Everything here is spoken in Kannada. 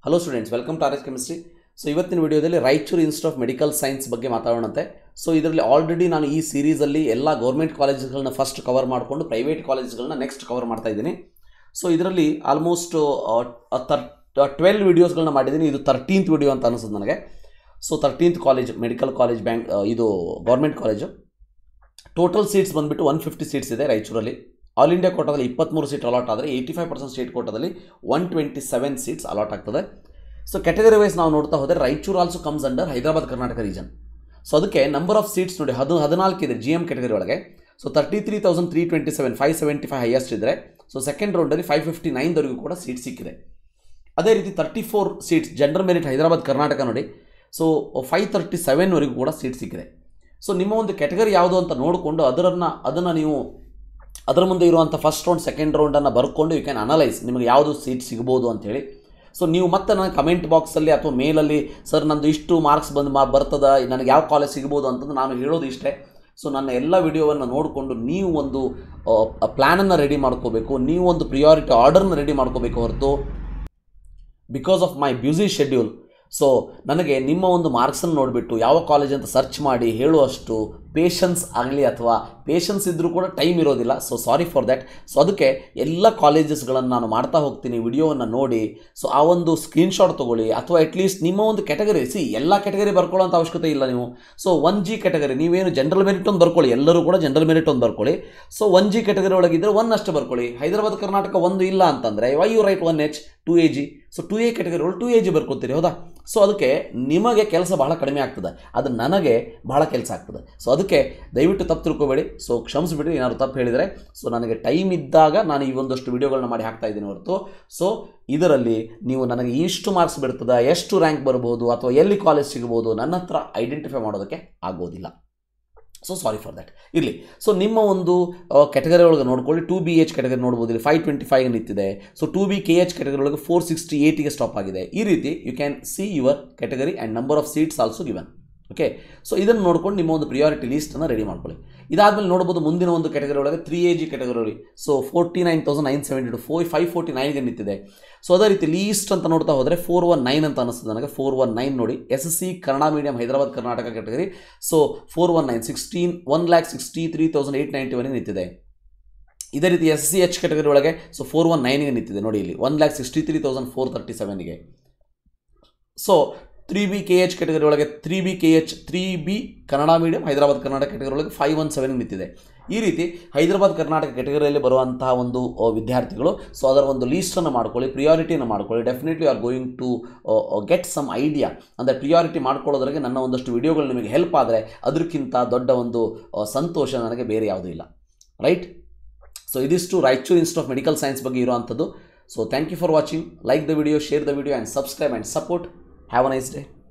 hello students welcome to R S chemistry so ಇವತ್ತಿನ ವಿಡಿಯೋದಲ್ಲಿ Raichur institute of medical science ಬಗ್ಗೆ ಮಾತಾಡೋಣಂತೆ ಸೊ ಇದರಲ್ಲಿ ಆಲ್ರೆಡಿ ನಾನು ಈ ಸೀರೀಸಲ್ಲಿ ಎಲ್ಲ ಗೌರ್ಮೆಂಟ್ ಕಾಲೇಜ್ಗಳನ್ನ ಫಸ್ಟ್ ಕವರ್ ಮಾಡಿಕೊಂಡು ಪ್ರೈವೇಟ್ ಕಾಲೇಜ್ಗಳನ್ನ ನೆಕ್ಸ್ಟ್ ಕವರ್ ಮಾಡ್ತಾ ಇದ್ದೀನಿ ಸೊ ಇದರಲ್ಲಿ ಆಲ್ಮೋಸ್ಟ್ ತರ್ ಟ್ವೆಲ್ ವೀಡಿಯೋಸ್ಗಳನ್ನ ಮಾಡಿದ್ದೀನಿ ಇದು ತರ್ಟೀನ್ತ್ ವಿಡಿಯೋ ಅಂತ ಅನಿಸುತ್ತೆ ನನಗೆ so thirteenth college medical college bank ಇದು ಗೌರ್ಮೆಂಟ್ ಕಾಲೇಜು ಟೋಟಲ್ ಸೀಟ್ಸ್ ಬಂದುಬಿಟ್ಟು ಒನ್ ಫಿಫ್ಟಿ ಸೀಟ್ಸ್ ಇದೆ ರಾಯಚೂರಲ್ಲಿ ಆಲ್ ಇಂಡಿಯಾ ಕೋಟಾದಲ್ಲಿ ಇಪ್ಪತ್ತ್ಮೂರು ಸೀಟ್ ಅಲಾಟ್ ಆದರೆ ಏಯ್ಟಿ ಫೈವ್ ಪರ್ಸೆಂಟ್ ಸ್ಟೇಟ್ ಕೋಟಾದಲ್ಲಿ one twenty seven seats allot ಆಗ್ತದೆ ಸೊ ಕ್ಯಾಟಗರಿ ವೈಸ್ ನಾವು ನೋಡ್ತಾ ಹೋದರೆ Raichur also comes under Hyderabad Karnataka region so ಅದಕ್ಕೆ ನಂಬರ್ ಆಫ್ ಸೀಟ್ಸ್ ನೋಡಿ ಹದು ಹದಿನಾಲ್ಕು ಇದೆ ಜಿ ಎಮ್ ಕ್ಯಾಟಗರಿ ಒಳಗೆ so thirty three thousand three twenty seven five seventy five highest ಇದ್ದರೆ ಸೊ ಸೆಕೆಂಡ್ ರೌಂಡಲ್ಲಿ ಫೈವ್ ಫಿಫ್ಟಿ ನೈನ್ವರೆಗೂ ಕೂಡ ಸೀಟ್ ಸಿಕ್ಕಿದೆ ಅದೇ ರೀತಿ thirty four seats general merit Hyderabad Karnataka ನೋಡಿ ಸೊ ಫೈವ್ ತರ್ಟಿ ಸೆವೆನ್ವರೆಗೂ ಕೂಡ ಸೀಟ್ ಸಿಕ್ಕಿದೆ ಸೊ ನಿಮ್ಮ ಒಂದು ಕ್ಯಾಟಗರಿ ಯಾವುದು ಅಂತ ನೋಡಿಕೊಂಡು ಅದರನ್ನು ಅದನ್ನು ನೀವು ಅದರ ಮುಂದೆ ಇರುವಂಥ ಫಸ್ಟ್ ರೌಂಡ್ ಸೆಕೆಂಡ್ ರೌಂಡನ್ನು ಬರ್ಕೊಂಡು ಯು ಕ್ಯಾನ್ ಅನಲೈಸ್ ನಿಮಗೆ ಯಾವುದು ಸೀಟ್ ಸಿಗ್ಬೋದು ಅಂತೇಳಿ ಸೊ ನೀವು ಮತ್ತೆ ನನ್ನ ಕಮೆಂಟ್ ಬಾಕ್ಸಲ್ಲಿ ಅಥವಾ ಮೇಲಲ್ಲಿ ಸರ್ ನಂದು ಇಷ್ಟು ಮಾರ್ಕ್ಸ್ ಬಂದು ಮಾ ಬರ್ತದ ನನಗೆ ಯಾವ ಕಾಲೇಜ್ ಸಿಗ್ಬೋದು ಅಂತಂದು ನಾನು ಹೇಳೋದು ಇಷ್ಟೇ ಸೊ ನನ್ನ ಎಲ್ಲ ವಿಡಿಯೋವನ್ನು ನೋಡಿಕೊಂಡು ನೀವು ಒಂದು ಪ್ಲ್ಯಾನನ್ನು ರೆಡಿ ಮಾಡ್ಕೋಬೇಕು ನೀವು ಒಂದು ಪ್ರಿಯಾರಿಟಿ ಆರ್ಡರ್ನ ರೆಡಿ ಮಾಡ್ಕೋಬೇಕು ಹೊರತು because of my busy schedule so ನನಗೆ ನಿಮ್ಮ ಒಂದು ಮಾರ್ಕ್ಸನ್ನು ನೋಡಿಬಿಟ್ಟು ಯಾವ ಕಾಲೇಜ್ ಅಂತ ಸರ್ಚ್ ಮಾಡಿ ಹೇಳುವಷ್ಟು ಪೇಷನ್ಸ್ ಆಗಲಿ ಅಥವಾ ಪೇಷನ್ಸ್ ಇದ್ದರೂ ಕೂಡ ಟೈಮ್ ಇರೋದಿಲ್ಲ so sorry for that so ಅದಕ್ಕೆ ಎಲ್ಲ ಕಾಲೇಜಸ್ಗಳನ್ನು ನಾನು ಮಾಡ್ತಾ ಹೋಗ್ತೀನಿ ವಿಡಿಯೋವನ್ನು ನೋಡಿ ಸೊ ಆ ಒಂದು ಸ್ಕ್ರೀನ್ಶಾಟ್ ತೊಗೊಳ್ಳಿ ಅಥವಾ ಅಟ್ಲೀಸ್ಟ್ ನಿಮ್ಮ ಒಂದು ಕ್ಯಾಟಗರಿ ಸಿ ಎಲ್ಲ ಕ್ಯಾಟಗರಿ ಬರ್ಕೊಳ್ಳೋಂಥ ಅವಶ್ಯಕತೆ ಇಲ್ಲ ನೀವು ಸೊ ಒನ್ ಜಿ ಕ್ಯಾಟಗರಿ ನೀವೇನು ಜನರಲ್ ಮೆರಿಟ್ ಒಂದು ಬರ್ಕೊಳ್ಳಿ ಎಲ್ಲರೂ ಕೂಡ ಜನರಲ್ ಮೆರಿಟ್ ಒಂದು ಬರ್ಕೊಳ್ಳಿ ಸೊ ಒನ್ ಜಿ ಕ್ಯಾಟಗರಿ ಒಳಗಿದ್ದರೆ ಒನ್ ಅಷ್ಟು ಬರ್ಕೊಳ್ಳಿ ಹೈದರಾಬಾದ್ ಕರ್ನಾಟಕ ಒಂದು ಇಲ್ಲ ಅಂತಂದರೆ why you right one H two A G so two A category ಒಳಗೆ ಟು ಎ ಜಿ ಬರ್ಕೋತೀರಿ ಹೌದಾ ಸೊ ಅದಕ್ಕೆ ನಿಮಗೆ ಕೆಲಸ ಬಹಳ ಕಡಿಮೆ ಆಗ್ತದೆ ಅದು ನನಗೆ ಬಹಳ ಕೆಲಸ ಆಗ್ತದೆ ಸೊ ಅದಕ್ಕೆ ದಯವಿಟ್ಟು ತಪ್ಪು ತಿಳ್ಕೊಬೇಡಿ ಸೊ ಕ್ಷಮಿಸ್ಬಿಡಿ ಏನಾದ್ರು ತಪ್ಪು ಹೇಳಿದರೆ ಸೊ ನನಗೆ ಟೈಮ್ ಇದ್ದಾಗ ನಾನು ಈ ಒಂದಷ್ಟು ವಿಡಿಯೋಗಳನ್ನ ಮಾಡಿ ಹಾಕ್ತಾ ಇದ್ದೀನಿ ಹೊರತು ಸೊ ಇದರಲ್ಲಿ ನೀವು ನನಗೆ ಇಷ್ಟು ಮಾರ್ಕ್ಸ್ ಬಿಡ್ತದ ಎಷ್ಟು ರ್ಯಾಂಕ್ ಬರ್ಬೋದು ಅಥವಾ ಎಲ್ಲಿ ಕಾಲೇಜ್ ಸಿಗ್ಬೋದು ನನ್ನ ಹತ್ರ ಐಡೆಂಟಿಫೈ ಮಾಡೋದಕ್ಕೆ ಆಗೋದಿಲ್ಲ ಸೊ ಸಾರಿ ಫಾರ್ ದ್ಯಾಟ್ ಇರಲಿ ಸೊ ನಿಮ್ಮ ಒಂದು ಕ್ಯಾಟಗರಿ ಒಳಗೆ ನೋಡ್ಕೊಳ್ಳಿ ಟು ಬಿ ಎಚ್ ಕ್ಯಾಟಗರಿ ನೋಡ್ಬೋದು ಇಲ್ಲಿ ಫೈವ್ ಟ್ವೆಂಟಿ ಫೈವ್ ನಿಂತಿದೆ so two B K H category ಒಳಗೆ ಫೋರ್ ಸಿಕ್ಸ್ಟಿ ಏಯ್ಟಿಗೆ ಸ್ಟಾಪ್ ಆಗಿದೆ ಈ ರೀತಿ you can see your category and number of seats also given okay so ಇದನ್ನು ನೋಡ್ಕೊಂಡು ನಿಮ್ಮ ಒಂದು ಪ್ರಿಯಾರಿಟಿ ಲೀಸ್ಟನ್ನು ರೆಡಿ ಮಾಡ್ಕೊಳ್ಳಿ ಇದಾದಮೇಲೆ ನೋಡ್ಬೋದು ಮುಂದಿನ ಒಂದು ಕ್ಯಾಟಗರಿ ಒಳಗೆ three A G category so forty nine thousand nine seventy two four five forty ನೈನ್ಗೆ ನಿಂತಿದೆ ಸೊ ಅದೇ ರೀತಿ ಲೀಸ್ಟ್ ಅಂತ ನೋಡ್ತಾ ಹೋದರೆ ಫೋರ್ ಒನ್ ನೈನ್ ಅಂತ ಅನಿಸ್ತದೆ ನನಗೆ ಫೋರ್ ಒನ್ ನೈನ್ ನೋಡಿ S S C Kannada medium Hyderabad Karnataka category so four one nine sixteen one lakh sixty three thousand eight ninety ಒನ್ಗೆ ನಿಂತಿದೆ ಇದೇ ರೀತಿ ಎಸ್ ಸಿ ಎಚ್ ಕ್ಯಾಟಗರಿ ಒಳಗೆ ಸೊ ಫೋರ್ ಒನ್ ನೈನ್ಗೆ ನಿಂತಿದೆ ನೋಡಿ ಇಲ್ಲಿ one lakh sixty three thousand four thirty ಸೆವೆನ್ಗೆ so three B K H category ಒಳಗೆ three B K H three B Kannada medium Hyderabad Karnataka category ಒಳಗೆ ಫೈವ್ ಒನ್ ಸೆವೆನ್ ನಿಂತಿದೆ ಈ ರೀತಿ ಹೈದರಾಬಾದ್ ಕರ್ನಾಟಕ ಕ್ಯಾಟಗರಿಯಲ್ಲಿ ಬರುವಂತಹ ಒಂದು ವಿದ್ಯಾರ್ಥಿಗಳು ಸೊ ಅದರ ಒಂದು ಲೀಸ್ಟನ್ನು ಮಾಡ್ಕೊಳ್ಳಿ ಪ್ರಿಯಾರಿಟಿಯನ್ನು ಮಾಡ್ಕೊಳ್ಳಿ definitely are going to get some idea ಅಂದರೆ ಪ್ರಿಯಾರಿಟಿ ಮಾಡ್ಕೊಳ್ಳೋದ್ರಿಗೆ ನನ್ನ ಒಂದಷ್ಟು ವಿಡಿಯೋಗಳು ನಿಮಗೆ ಹೆಲ್ಪ್ ಆದರೆ ಅದಕ್ಕಿಂತ ದೊಡ್ಡ ಒಂದು ಸಂತೋಷ ನನಗೆ ಬೇರೆ ಯಾವುದೂ ಇಲ್ಲ ರೈಟ್ ಸೊ ಇದಿಷ್ಟು Raichur institute of medical science ಬಗ್ಗೆ ಇರುವಂಥದ್ದು so thank you for watching like the video share the video and subscribe and support have a nice day